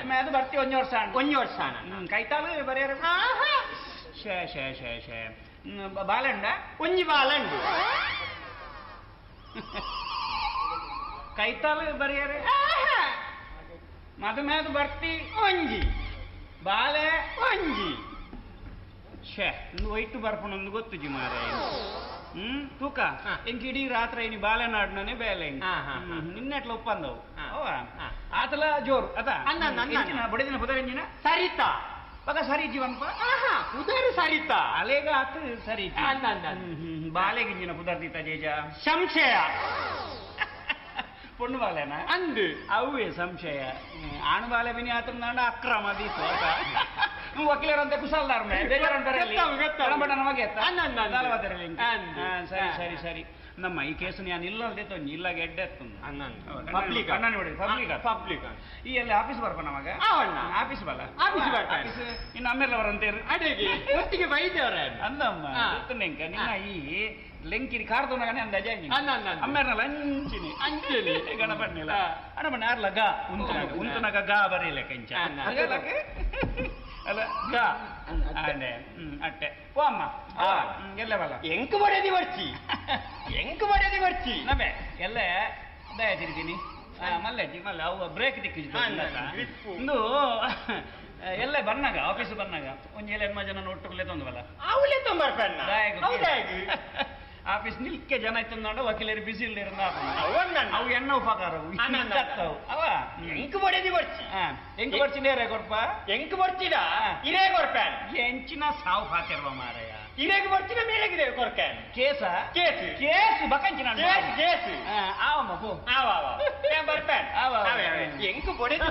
ಮೇದು ಬರ್ತಿ ಒಂಜಿ ವರ್ಷ ಒಂಜಿ ವರ್ಷ ಕೈತಾಲು ಬರೆಯರ ಶೇ ಶೇ ಶೇ ಶೇ ಹ್ಮ್, ಬ- ಬಾಲೆಂಡ ಒಂಜಿ ಬಾಲಂಡು ಕೈತಾಲು ಬರೆಯರೆ ಮದು ಮೇದು ಬರ್ತಿ ಒಂಜಿ ಬಾಲೆ ಒಂಜಿ ಶೇ ಒಂದು ವೈಟ್ ಬರ್ಪಣೊಂದು ಗೊತ್ತುಜಿ ಮಾರೆ ಹ್ಮ್ ತೂಕ ಹಾ. ಎಂಕ್ ಇಡೀ ರಾತ್ರಿ ಇನಿ ಬಾಲೆನಾಡ್ನೇ ಬೇಲೆ ಇಂಕ್. ಹಾ, ಹಾ, ಹಾ. ಹ್ಮ್, ನಿನ್ನೆಟ್ಲ ಒಪ್ಪಂದವು ಹಾ. ಅವ ಹಾ. ಆತಲ ಜೋರು ಅದ ಅಂದ, ಅಂದ, ಅಂದ. ಎಂಚಿನ ಬಡದಿನ ಪುದರಂಜಿನ ಸರಿತ ಪಗ ಸರಿ ಜೀವನ್ಪ ಆಹಾ ಉದರು ಸರಿತ ಅಲೆಗ ಆತು ಸರಿ ಇಜ್ಜಿ. ಅಂದ, ಅಂದ, ಅಂದ. ಹ್ಮ್, ಹ್ಮ್, ಹ್ಮ್. ಬಾಲೆಗಿಂಜಿನ ಪುದರ್ದಿತ್ತ ಜೇಜ ಸಂಶಯ ಪೊಣ್ಣು ಬಾಲೆನ ಅಂದು ಅವೇ ಸಂಶಯ ಹ್ಮ್, ಆಣು ಬಾಲೆ ಬಿನಿ ಆತಂದಾಂಡ ಅಕ್ರಮ ದೀತು ಆತ ವಕೀಲರಂತೆ ಕುಶಲ್ದಾರ್ ಮೇ ಬೇಜಾರಂತಾರೆ ಗೊತ್ತಾವು, ಗೊತ್ತಾವು. ನಮಗೆ ಅಂದ, ಅಂದ, ಅಂದ. ಅಂದ. ಸರಿ ಹಾ. ಸರಿ ಸರಿ ನಮ್ಮ ಈ ಕೇಸು ನಾನು ಇಲ್ಲದೆ ತೊಂಜಿ ಇಲ್ಲ ಗೆಡ್ಡೆ ಎತ್ತು ಪಬ್ಲಿಕ್ ಕಣ್ಣಾಡಿ ಹೊಡಿ ಪಬ್ಲಿಕ್ ಪಬ್ಲಿಕ್ ಈ ಅಲ್ಲಿ ಆಫೀಸ್ ಬರ್ಪ ನಮಗ ಅವಣ್ಣ. ಆಫೀಸ್ ಬಲ ಆಫೀಸ್ ಬರ್ತಾನೆ. ಆಫೀಸ್ ಇನ್ನು ಆಮೇಲೆ ಅವರಂತೇರು ಅಡಿಗೆ ಒಟ್ಟಿಗೆ ಬೈದವ್ರ ಅಂದಮ್ಮ ಹಾ. ಗೊತ್ತುನೆಂಕ ನಿನ್ನ ಹಾ. ಈ ಲೆಂಕಿರಿ ಕಾರ್ದೋನಗನೆ ಅಂದ ಅಜಾಗಿ ಅಂದ, ಅಂದ, ಅಂದ. ಅಮ್ಮೇರ್ನಲ್ಲ ಅಂಚಿನಿ ಅಂಚಿನಿ. ಗಣಪಣ್ಣಿಲ್ಲ ಹಾ. ಅಣ್ಣಬಣ್ಣ ಯಾರ್ಲ ಗಾ ಉಂತನಗ ಹೌದು. ಉಂತನಗ ಗಾ ಬರೀಲೆ ಕಂಚ ಅಂದ. ಅಗಲಕ್ಕೆ ಅಲ್ಲ ಗಾ ಅಂದ, ಅಟ್ಟೆ. ಅಂಡೆ ಹ್ಮ್ ಅಟ್ಟೆ ಓ ಅಮ್ಮ ಆ. ಹ್ಮ್, ಎಲ್ಲೆ ಬಲ್ಲ ಎಂಕ್ ಬಡದಿ ಬರ್ಚಿ ಎಂಕ್ ಬಡದಿ ಬರ್ಚಿ ನಬೆ ಎಲ್ಲೆ ದಯ ತಿರುಗಿನಿ ಮಲ್ಲೆಜ್ಜಿ ಮಲ್ಲ ಅವು ಬ್ರೇಕ್ ದಿಕ್ಕಿದ್ದು ಹಾ, ಅಂದ, grip. ಇಂದು ಎಲ್ಲೇ ಬನ್ನಾಗ ಆಫೀಸ್ ಬನ್ನಾಗ ಒಂಜಿ ಏಳು ಎನ್ಮ ಜನ ಒಟ್ಟುಕೊಳ್ಳೆ ತೊಂದವಲ್ಲ ಅವಳೆ ತೊಂಬರ್ಪಣ್ಣ ದಾಯಗ ಹೌದಾಗಿ ಆಫೀಸ್ ನಿಲ್ಕೆ ಜನ ಇತ್ತಂದ ವಕೀಲರು ಬಿಸಿ ಇಲ್ದಿರಂದ ಅವನ್ನ ಅವು ಎಣ್ಣ ಉಪಕಾರವು ಆನಂದ. ಇಕ್ಕತ್ತವು. ಅವ ಎಂಕ್ ಬಡದಿ ಬರ್ಚಿ ಹಾ ಎಂಕ್ ಬರ್ಚಿ ನೇರೆ ಕೊಡ್ಪ ಎಂಕ್ ಬರ್ಚಿದ ಇರೇ ಕೊರ್ಪ್ಯಾನ್ ಎಂಚಿನ ಸಾವು ಹಾಕಿರುವ ಮಾರಯ್ಯ ಇರೇಗ್ ಬರ್ಚಿನ ಮೇಲೆಗಿದೆ ಕೊರ್ಕ್ಯಾನ್ ಕೇಸ ಕೇಸ್ ಕೇಸ್ ಬಕಂಚಿನ ಕೇಸ್ ಕೇಸ್ ಆವಮ್ಮ ಪೋ ಆವ ಆವ ಏನ್ ಬರ್ಪ್ಯಾನ್ ಆವ, ಆವ. ಆವೆ, ಆವೆ. ಎಂಕ್ ಬಡದಿ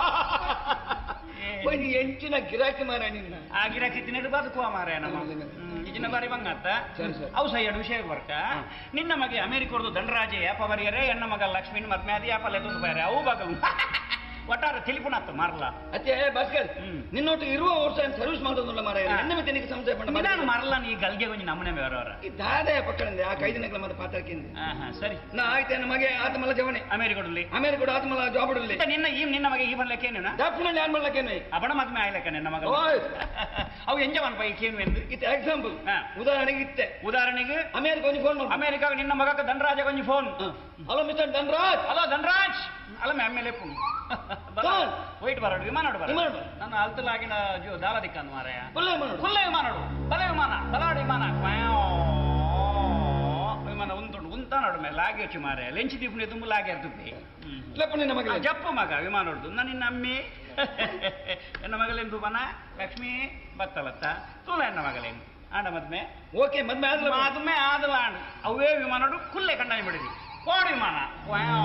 ಒಂದು ಎಂಚಿನ ಗಿರಾಕಿ ಮಾರ ನಿನ್ನ ಆ ಗಿರಾಕಿ ತಿನ್ನಡು ಬದುಕುವ ಮಾರಯ್ಯ ನಮ್ಮ ಹ್ಮ್, ಈಜಿನ ಬಾರಿ ಬಂಗತ್ತ ಸರಿ, ಸರಿ. ಅವು ಸಹ ಎರಡು ವಿಷಯ ಬರ್ಕ ನಿನ್ನ ಮಗೆ ಅಮೆರಿಕರ್ದು ದಂಡರಾಜೆ ಯಾಪ ಬರಿಯರೆ ಹೆಣ್ಣ ಮಗ ಲಕ್ಷ್ಮೀನ್ ಮತ್ತೆ ಮ್ಯಾದಿ ಯಾಪ ಲೆತ್ತೊಂದು ಬಾರೆ ಅವು ಬಗ ಒಟ್ಟಾರೆ ತಿಳಿಪುಣತ್ತು ಮಾರ್ಲ ಅತ್ತೆ ಭಾಸ್ಕರ್ ಹ್ಮ್. ನಿನ್ನೊಟ್ಟು ಇರುವ ವರ್ಷ ಸರ್ವಿಸ್ ಮಾಡೋದಿಲ್ಲ ಮಾರ ಹಾ. ನನ್ನ ಮತ್ತೆ ನಿನಗೆ ಸಂಶಯ ಪಡ ನಾನು ಮರಲ್ಲ ನೀ ಗಲ್ಗೆ ಕೊಂಚ ನಮ್ಮನೆ ಬೇರವರ ಈ ದಾದಾಯ ಪಕ್ಕಂದೆ ಆ ಕೈದಿನಗಳ ಮತ್ತೆ ಪಾತ್ರಕ್ಕಿಂದ ಹಾ ಹಾ ಸರಿ ನಾ ಆಯ್ತೆ ನಮಗೆ ಆತಮಲ್ಲ ಜವಣೆ ಅಮೆರಿಕಡ್ಲಿ ಆಮೇಲೆ ಕೂಡ ಆತಮಲ್ಲ ಜಾಬ್ ಇಡಲಿ ನಿನ್ನ ಈ ನಿನ್ನ ಮಗೆ ಈ ಬರ್ಲಿಕ್ಕೆ ಏನೇನ ಡೆಫಿನೆಟ್ಲಿ ಏನ್ ಮಾಡ್ಲಕ್ಕೇನೆ ಅಬಡ ಮದ್ಮೆ ಆಯ್ಲಕ್ಕ ನಿನ್ನ ಮಗ ಓಯ್. ಅವು ಎಂಜವನ್ ಪೈ ಕೇನು ಎಂದು ಇತ್ತೆ ಎಕ್ಸಾಂಪಲ್ ಹಾ. ಉದಾಹರಣೆಗೆ ಇತ್ತೆ ಉದಾಹರಣೆಗೆ ಅಮೇರಿಕ ಒಂದು ಫೋನ್ ಮಾಡಿ ಅಮೆರಿಕ ನಿನ್ನ ಮಗಕ್ಕೆ ಧನರಾಜ ಕೊಂಚ phone hello mister Dhanraj hello Dhanraj ಅಲ್ಲ ಮೇ M L A phone. Wait ಬರೋಡು ವಿಮಾನ ಬರ ವಿಮಾನ ಬರೋಡು. ನನ್ನ ಅಲ್ತಲಾಗಿನ ಜೋ ದಾಲ ದಿಕ್ಕಂದು ಮಾರಾಯ ಒಳ್ಳೆ ಮಾಡೋದು ಫುಲ್ಲ ವಿಮಾನ ಬಲ ವಿಮಾನ ಬಲಾಡಿ ವಿಮಾನ ಕ್ವಾಯೋ. ವಿಮಾನ ಉಂತುಂಡು ಉಂತ ನೋಡು ಮೇಲೆ ಲಾಗಿ ಹಚ್ಚಿ ಮಾರೆ ಲೆಂಚಿ ದೀಪನೆ ತುಂಬ ಲಾಗಿ ಇರ್ತದೆ ಲಪ್ಪನೆ ನಮಗೆ ಆ ಜಪ್ಪು ಮಗ ವಿಮಾನ ಹೊಡ್ದು ನನ್ನ ನಿನ್ನ ಅಮ್ಮಿ ಎನ್ನ ಮಗಲೆಂದು ಮನ ಲಕ್ಷ್ಮಿ ಬತ್ತಲತ್ತ ತೂಲ ಎನ್ನ ಮಗಲೇನು ಆಂಡ ಮದ್ಮೆ ಓಕೆ ಮದ್ಮೆ ಆದ್ಲ ಮದ್ಮೆ ಆದಲ ಆಂಡ್ ಅವೇ ವಿಮಾನ ಹೊಡ್ದು ಕುಲ್ಲೆ ಕಂಡಾಯಿ ಬಿಡಿದಿ ಕೋಡ್ ವಿಮಾನ ಕ್ವಾಯೋ.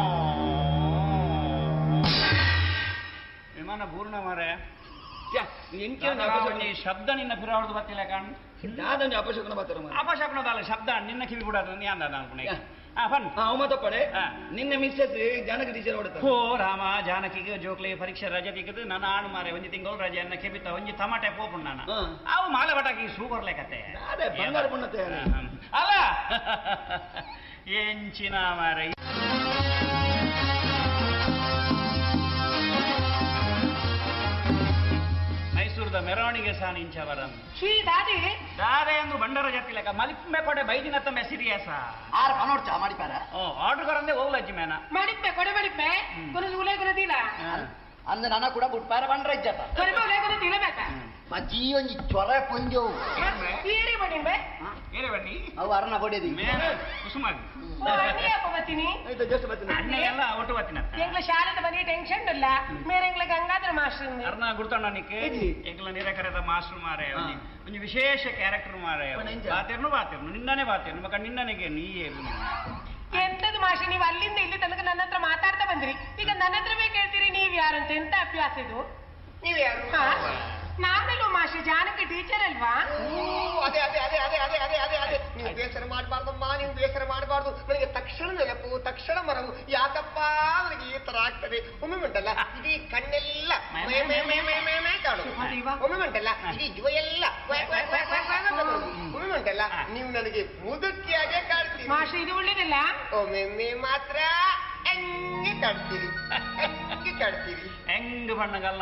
ವಿಮಾನ ಪೂರ್ಣ ಮಾರೆ ಎಂಕೆ ಒಂಜಿ ಶಬ್ದ ನಿನ್ನ ಪಿರಾವಡ್ದು ಬತ್ತಿಲ್ಲ ಕಾಣ್ ದಾದೊಂದು ಅಪಶಕನ ಬರ್ತಾರ ಮಾರ ಅಪಶಕನದಲ್ಲ ಶಬ್ದ ನಿನ್ನ ಕಿವಿ ಬಿಡೋದು ನೀ ಅಂದ ಅನ್ಕೊಂಡೆ ಯಾ. ಆ ಫನ್ ಹಾ ಅವಮತ ಪಡೆ ಹಾ. ನಿನ್ನೆ ಮಿಸ್ಸಸ್ ಜಾನಕ ಟೀಚರ್ ಹೊಡ್ತಾರೆ ಹೋ ರಾಮ ಜಾನಕಿಗೆ ಜೋಕ್ಲೆ ಪರೀಕ್ಷೆ ರಜೆ ತೆಗೆದು ನನ್ನ ಆಡು ಮಾರೆ ಒಂಜಿ ತಿಂಗಳು ರಜೆ ಅನ್ನ ಕೆಬಿತ್ತ ಒಂಜಿ ಟಮಾಟೆ ಪೋಪುಂಡ್ ನಾನು ಹಾ. ಅವು ಮಾಲೆ ಬಟಾಕಿ ಸೂಪರ್ ಲೆಕ್ಕತೆ ಅದೇ ಬಂಗಾರ ಬಣ್ಣ ತಯಾರಿ. ಅಲ್ಲ ಎಂಚಿನ ಮಾರೆ ಮೈಸೂರದ ಮೆರವಣಿಗೆ ಸಾನ ಇಂಚವರನ್ ಶ್ರೀ ದಾದಿ ದಾರೆ ಎಂದು ಬಂಡರ ಜಟ್ಟಿ ಲೆಕ್ಕ ಮಲಿಪ್ಪೆ ಕೊಡೆ ಬೈದಿನತ್ತ ಮೆ ಸಿರಿಯಸ ಆರ್ ಪನೋಡ್ ಚಾ ಮಾಡಿಪಾರ ಓ ಆರ್ಡರ್ ಕರಂದೆ ಹೋಗ್ಲಜ್ಜಿ ಮೇನ ಮಡಿಪ್ಪೆ ಕೊಡೆ ಮಡಿಪ್ಪೆ ಕೊನದು ಉಲೆ ಕೊನದಿಲ್ಲ ಅಂದ ನನ್ನ ಕೂಡ ಬಿಟ್ಪಾರ ಬಂಡ್ರ ಇಜ್ಜತ ಕೊನೆ ಉಲೆ ಕೊನದಿಲ್ಲ ಬೇಕ ಮಜ್ಜಿ ಒಂಜಿ ಚೊರ ಪೊಂಜವು ಈರಿ ಬಡಿಂಬೆ ಏನೇ ಬನ್ನಿ ಅವು ಅರ್ಣ ಬಡಿದಿ ಮೇನ ಕುಸುಮಾಗಿ ಓ ಅಣ್ಣಿ ಅಪ್ಪ ಬತ್ತೀನಿ ಆಯ್ತು ಜಸ್ಟ್ ಬರ್ತೀನಿ ಅಣ್ಣ ಎಲ್ಲ ಒಟ್ಟು ಬತ್ತಿನತ್ತ ಎಂಗ್ಲ ಶಾಲೆದ ಬಗ್ಗೆ ಟೆನ್ಷನ್ ಇಲ್ಲ ಮೇರೆ ಎಂಗ್ಲ ಗಂಗಾಧರ ಮಾಸ್ಟರ್ ಅರ್ನ ಗುರ್ತಣ್ಣ ನಿಕ್ಕೆ ಏಜಿ? ಎಂಗ್ಲ ನೀರ ಕರೆದ ಮಾಸ್ಟರ್ ಮಾರೆ ಒಂಜಿ ಒಂಜಿ ವಿಶೇಷ ಕ್ಯಾರೆಕ್ಟರ್ ಮಾರೆ ಪಣ ಇಂಜ? ಬಾತೇರ್ನು ಬಾತೇರ್ನು ನಿನ್ನನೆ ಬಾತೇರ್ನು ಮಕ್ಕ ನಿನ್ನನೆಗೆ ನೀಯೇ ಎಂತದು ಮಾಸ್ಟರ್ ನೀವು ಅಲ್ಲಿಂದ ಇಲ್ಲಿ ತನಕ ನನ್ನ ಹತ್ರ ಮಾತಾಡ್ತಾ ಬಂದ್ರಿ ಈಗ ನನ್ನ ಹತ್ರವೇ ಕೇಳ್ತೀರಿ ನೀವ್ ಯಾರಂತ ಎಂತ ಅಭ್ಯಾಸ ಇದು ನೀವ್ ಯಾರು ಹಾ? ನಾನಲ್ವ ಮಾಸ್ಟರ್ ಜಾನಕಿ ಟೀಚರ್ ಅಲ್ವಾ ಅದೇ ಅದೇ ಅದೇ ಅದೇ ಅದೇ ಅದೇ ಅದೇ ಅದೇ ನೀವು ಬೇಸರ ಮಾಡಬಾರ್ದಮ್ಮ ನೀವು ಬೇಸರ ಮಾಡಬಾರ್ದು ನನಗೆ ತಕ್ಷಣ ನೆನಪು ತಕ್ಷಣ ಮರವು ಯಾಕಪ್ಪ ನನಗೆ ಈ ತರ ಆಗ್ತದೆ ಒಮ್ಮೆ ಉಂಟಲ್ಲ ಇಡೀ ಕಣ್ಣೆಲ್ಲ ಮೇ ಮೇ ಮೇ ಮೇ ಮೇ ಮೇ ಕಾಣುದು ಮತ್ತೆ ಇವ? ಒಮ್ಮೆ ಉಂಟಲ್ಲ ಇಡೀ ಜೀವ ಎಲ್ಲ ಕ್ವಾಯ್ ಕ್ವಾಯ್ ಕ್ವಾಯ್ ಕ್ವಾಯ್ ಕ್ವಾಯ್ ಅಂತ ಬರುದು. ಒಮ್ಮೆ ಉಂಟಲ್ಲ ನೀವು ನನಗೆ ಮುದುಕಿಯಾಗೆ ಕಾಡ್ತೀರಿ ಮಾಸ್ಟರ್ ಇದು ಒಳ್ಳೇದಲ್ಲ ಒಮ್ಮೆ ಮಾತ್ರ ಹೆಂಗೆ ಕಾಡ್ತೀರಿ ಹೆಂಗೆ ಕಾಡ್ತೀರಿ ಹೆಂಗ್ ಬಣ್ಣಗಲ್ಲ